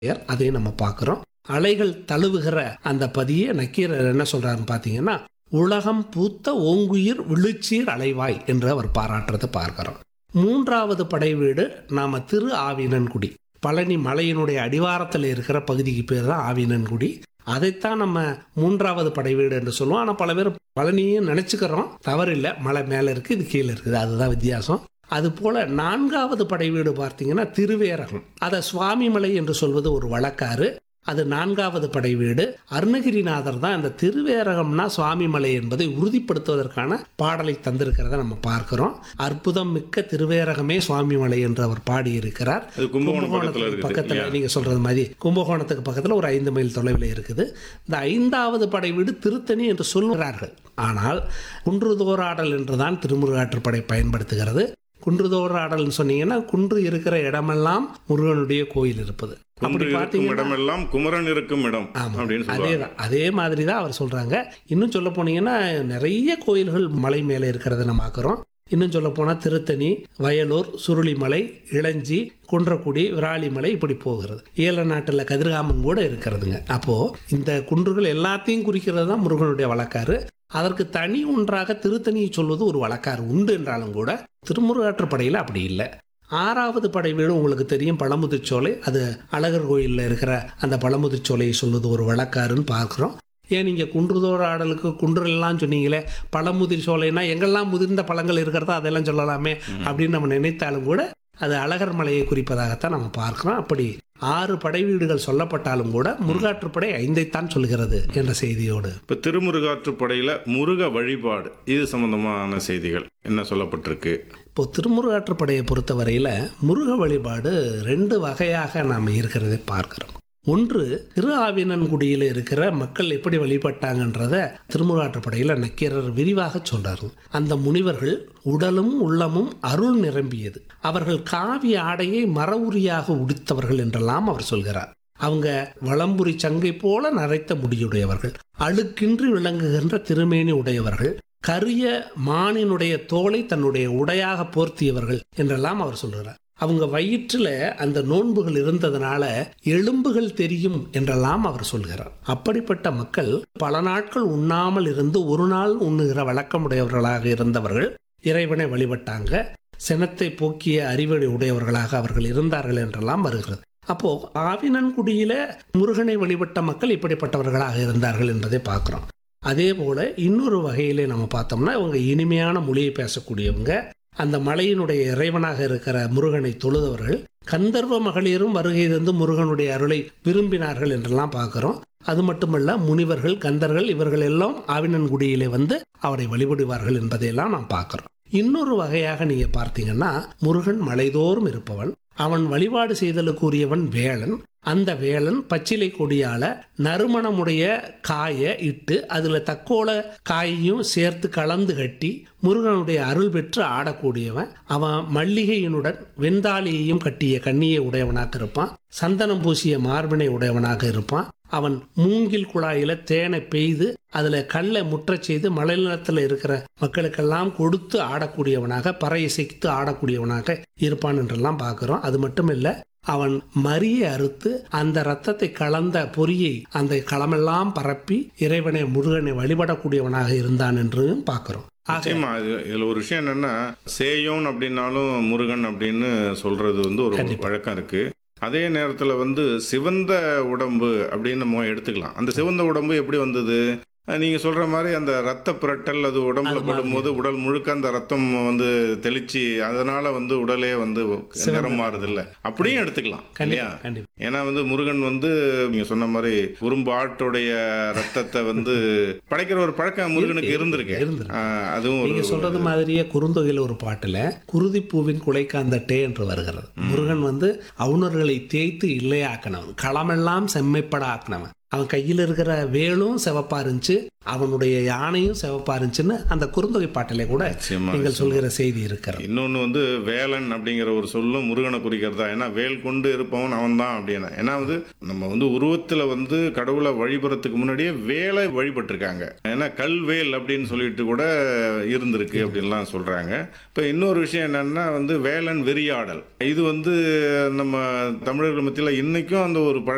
பெயர் அதையும் நம்ம பார்க்குறோம் அலைகள் தழுவுகிற அந்த பதியை நக்கீரர் என்ன சொல்றாருன்னு பார்த்தீங்கன்னா உலகம் பூத்த ஓங்குயிர் விழுச்சீர் அலைவாய் என்று அவர் பாராட்டுறதை பார்க்கிறோம் மூன்றாவது படை வீடு நாம திரு ஆவினன்குடி பழனி மலையினுடைய அடிவாரத்தில் இருக்கிற பகுதிக்கு பேர் தான் ஆவினன்குடி அதைத்தான் நம்ம மூன்றாவது படை வீடு என்று சொல்லுவோம் ஆனால் பல பேர் பழனியும் நினச்சிக்கிறோம் தவறில்லை மலை மேலே இருக்குது இது கீழே இருக்குது அதுதான் வித்தியாசம் அதுபோல நான்காவது படை வீடு பார்த்தீங்கன்னா திருவேரகம் அதை சுவாமிமலை என்று சொல்வது ஒரு வழக்காறு அது நான்காவது படை வீடு அருணகிரிநாதர் தான் இந்த திருவேரகம்னா சுவாமிமலை என்பதை உறுதிப்படுத்துவதற்கான பாடலை தந்திருக்கிறத நம்ம பார்க்கிறோம் அற்புதம் மிக்க திருவேரகமே சுவாமிமலை என்று அவர் பாடியிருக்கிறார் அது கும்பகோணம் பக்கத்துல கும்பகோணத்துக்கு இருக்குது பக்கத்துல இல்லையா? நீங்க சொல்றது மாதிரி கும்பகோணத்துக்கு பக்கத்துல ஒரு ஐந்து மைல் தொலைவில் இருக்குது இந்த ஐந்தாவது படை வீடு திருத்தணி என்று சொல்கிறார்கள் ஆனால் குன்றுதோராடல் என்றுதான் திருமுருகாற்றுப்படை பயன்படுத்துகிறது குன்றுதோராடல்னு சொன்னீங்கன்னா குன்று இருக்கிற இடமெல்லாம் முருகனுடைய கோயில் இருப்பது குன்று அப்படி இருக்கும் பார்த்தீங்கன்னா இடமெல்லாம் குமரன் இருக்கும் இடம் ஆமா. அப்படின்னு அதே சொல்லுவாங்க தான் அதே மாதிரி தான் அவர் சொல்றாங்க இன்னும் சொல்ல போனீங்கன்னா நிறைய கோயில்கள் மலை மேலே இருக்கிறத நம்ம பார்க்குறோம் இன்னும் சொல்ல போனால் திருத்தணி வயலூர் சுருளிமலை இளஞ்சி குன்றக்குடி விராலிமலை இப்படி போகிறது ஈழ நாட்டில் கதிர்காமம் கூட இருக்கிறதுங்க அப்போ இந்த குன்றுகள் எல்லாத்தையும் குறிக்கிறது தான் முருகனுடைய வழக்காறு அதற்கு தனி ஒன்றாக திருத்தணியை சொல்வது ஒரு வழக்காறு உண்டு என்றாலும் கூட திருமுருகாற்றுப்படையில் அப்படி இல்லை ஆறாவது படை வீடு உங்களுக்கு தெரியும் பழமுதிர்ச்சோலை அது அழகர் கோயிலில் இருக்கிற அந்த பழமுதிர்ச்சோலையை சொல்வது ஒரு வழக்காருன்னு பார்க்குறோம் ஏன் நீங்கள் குன்றுதோற ஆடலுக்கு குன்றெல்லாம் சொன்னீங்களே பழமுதிர் சோலைனா எங்கெல்லாம் முதிர்ந்த பழங்கள் இருக்கிறதோ அதெல்லாம் சொல்லலாமே அப்படின்னு நம்ம நினைத்தாலும் கூட அது அழகர் மலையை குறிப்பதாகத்தான் நம்ம பார்க்கிறோம் அப்படி ஆறு படை வீடுகள் சொல்லப்பட்டாலும் கூட முருகாற்றுப்படை ஐந்தைத்தான் சொல்கிறது என்ற செய்தியோடு இப்ப திருமுருகாற்றுப்படையில முருக வழிபாடு இது சம்பந்தமான செய்திகள் என்ன சொல்லப்பட்டிருக்கு இப்போ திருமுருகாற்றுப்படையை பொறுத்தவரையில் முருக வழிபாடு ரெண்டு வகையாக நாம் இருக்கிறதை பார்க்கிறோம் ஒன்று திரு ஆவினன்குடியில் இருக்கிற மக்கள் எப்படி வழிபட்டாங்கன்றத திருமுருகாற்றுப்படையில் நக்கீரர் விரிவாக சொல்றாரு அந்த முனிவர்கள் உடலும் உள்ளமும் அருள் நிரம்பியது அவர்கள் காவி ஆடையை மரவுரியாக உடுத்தவர்கள் என்றெல்லாம் அவர் சொல்கிறார் அவங்க வளம்புரி சங்கை போல நரைத்த முடியுடையவர்கள் அழுக்கின்றி விளங்குகின்ற திருமேனி உடையவர்கள் கரிய மானினுடைய தோலை தன்னுடைய உடையாக போர்த்தியவர்கள் என்றெல்லாம் அவர் சொல்கிறார் அவங்க வயிற்றுல அந்த நோன்புகள் இருந்ததுனால எலும்புகள் தெரியும் என்றெல்லாம் அவர் சொல்கிறார் அப்படிப்பட்ட மக்கள் பல நாட்கள் உண்ணாமல் இருந்து ஒரு நாள் உண்ணுகிற வழக்கமுடையவர்களாக இருந்தவர்கள் இறைவனை வழிபட்டாங்க சினத்தை போக்கிய அறிவடை உடையவர்களாக அவர்கள் இருந்தார்கள் என்றெல்லாம் வருகிறது அப்போ ஆவினன்குடியில முருகனை வழிபட்ட மக்கள் இப்படிப்பட்டவர்களாக இருந்தார்கள் என்பதை பார்க்கிறோம் அதே போல இன்னொரு வகையிலே நம்ம பார்த்தோம்னா இவங்க இனிமையான மொழியை பேசக்கூடியவங்க அந்த மலையினுடைய இறைவனாக இருக்கிற முருகனை தொழுதவர்கள் கந்தர்வ மகளிரும் வருகை தந்து முருகனுடைய அருளை விரும்பினார்கள் என்றெல்லாம் பார்க்கிறோம் அது மட்டுமல்ல முனிவர்கள் கந்தர்கள் இவர்கள் எல்லாம் ஆவினன்குடியிலே வந்து அவரை வழிபடுவார்கள் என்பதையெல்லாம் நாம் பார்க்கிறோம் இன்னொரு வகையாக நீங்க பார்த்தீங்கன்னா முருகன் மலைதோறும் இருப்பவன் அவன் வழிபாடு செய்தலுக்குரியவன் வேளன் அந்த வேளன் பச்சிலை கொடியால நறுமணமுடைய காயை இட்டு அதுல தக்கோல காயையும் சேர்த்து கலந்து கட்டி முருகனுடைய அருள் பெற்று ஆடக்கூடியவன் அவன் மல்லிகையினுடன் வெந்தாலியையும் கட்டிய கண்ணியை உடையவனாக இருப்பான் சந்தனம் பூசிய மார்பினை உடையவனாக இருப்பான் அவன் மூங்கில் குழாயில தேனை பெய்து அதுல கல்லை முற்றச் செய்து மலைநிலத்தில் இருக்கிற மக்களுக்கெல்லாம் கொடுத்து ஆடக்கூடியவனாக பறை இசைத்து ஆடக்கூடியவனாக இருப்பான் என்றெல்லாம் பார்க்கிறோம் அது மட்டும் இல்ல அவன் மரியை அறுத்து அந்த ரத்தத்தை கலந்த பொறியை அந்த களமெல்லாம் பரப்பி இறைவனை முருகனை வழிபடக்கூடியவனாக இருந்தான் என்றும் பார்க்கிறோம் ஆக நிச்சயமா இது இதுல ஒரு விஷயம் என்னன்னா சேயோன் அப்படின்னாலும் முருகன் அப்படின்னு சொல்றது வந்து ஒரு கண்டிப்பா. வழக்கம் இருக்கு அதே நேரத்துல வந்து சிவந்த உடம்பு அப்படின்னு நம்ம எடுத்துக்கலாம் அந்த சிவந்த உடம்பு எப்படி வந்தது அஹ் நீங்க சொல்ற மாதிரி அந்த ரத்த புரட்டல் அது உடம்புல அது மாதிரி. படும்போது உடல் முழுக்க அந்த ரத்தம் வந்து தெளிச்சு அதனால வந்து உடலே வந்து சிவந்த- நிறம் மாறுது இல்ல அப்படியும் எடுத்துக்கலாம் இல்லையா கண்டிப்பா கண்டிப்பா ஏன்னா வந்து முருகன் வந்து நீங்க சொன்ன மாதிரி உரும்பு ஆட்டுடைய ரத்தத்தை வந்து படைக்கிற ஒரு பழக்கம் முருகனுக்கு இருந்திருக்கு இருந்திருக்கு. ஆஹ் அதுவும் நீங்க ஒரு சொல்றது மாதிரியே குறுந்தொகையில் ஒரு பாட்டுல குருதி பூவின் குலைக்காந்தட்டே என்று வருகிறது முருகன் வந்து அவுணர்களை தேய்த்து இல்லையாக்கினவன் களமெல்லாம் செம்மைப்பட ஆக்கினவன் அவன் கையில் இருக்கிற வேலும் சிவப்பா இருந்துச்சு அவனுடைய யானையும் சிவப்பா இருந்துச்சுன்னு அந்த குறுந்தொகை பாட்டிலே கூட நிச்சயமா, நீங்கள் சொல்கிற செய்தி இருக்கிறது இன்னொன்று வந்து வேலன் அப்படிங்கிற ஒரு சொல்லும் முருகனை குறிக்கிறதா ஏன்னா வேல் கொண்டு இருப்பவன் அவன் தான் அப்படின்னா ஏன்னா வந்து நம்ம வந்து உருவத்தில் வந்து கடவுளை வழிபடுறதுக்கு முன்னாடியே வேலை வழிபட்டிருக்காங்க ஏன்னா கல்வேல் அப்படின்னு சொல்லிட்டு கூட இருந்திருக்கு அப்படின்லாம் சொல்றாங்க இப்போ இன்னொரு விஷயம் என்னன்னா வந்து வேலன் வெறியாடல் இது வந்து நம்ம தமிழர்கள் மத்தியில் இன்னைக்கும் அந்த ஒரு பழ